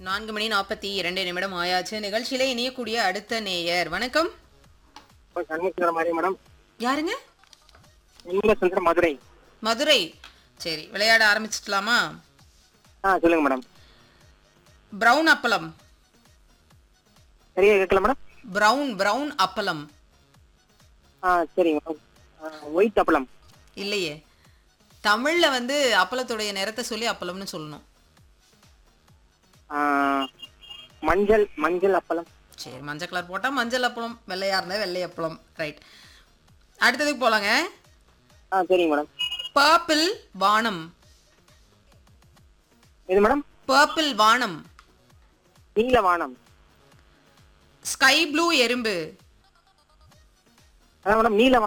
நான்கு மணி நாற்பத்தி இரண்டு நிமிடம் ஆயாச்சு நிகழ்ச்சியில இணையக்கூடிய அடுத்த நேயர் வணக்கம் சண்முகசுந்தரம் மாதிரி மேடம் யாருங்க சண்முகசுந்தரம் மதுரை மதுரை சரி விளையாட ஆரம்பிச்சிடலாமா ஆ சொல்லுங்க மேடம் பிரவுன் அப்பளம் சரியா கேட்கல மேடம் பிரவுன் பிரவுன் அப்பளம் ஆ சரிங்க மேடம் ஒயிட் அப்பளம் இல்லையே தமிழ்ல வந்து அப்பளத்துடைய நிறத்தை சொல்லி அப்பளம்னு சொல்லணும் ஆ, மஞ்சள் மஞ்சள் அப்பளம் சரி மஞ்சள் கலர் போட்டா மஞ்சள் அப்பளம் வெள்ளையா இருந்தா வெள்ளை அப்பளம் ரைட் அடுத்ததுக்கு போலாங்க ஆ சரிங்க மேடம் பர்பிள் வானம் இது மேடம் பர்பிள் வானம் நீல வானம் ஸ்கை ப்ளூ எறும்பு அதான் மேடம் நீல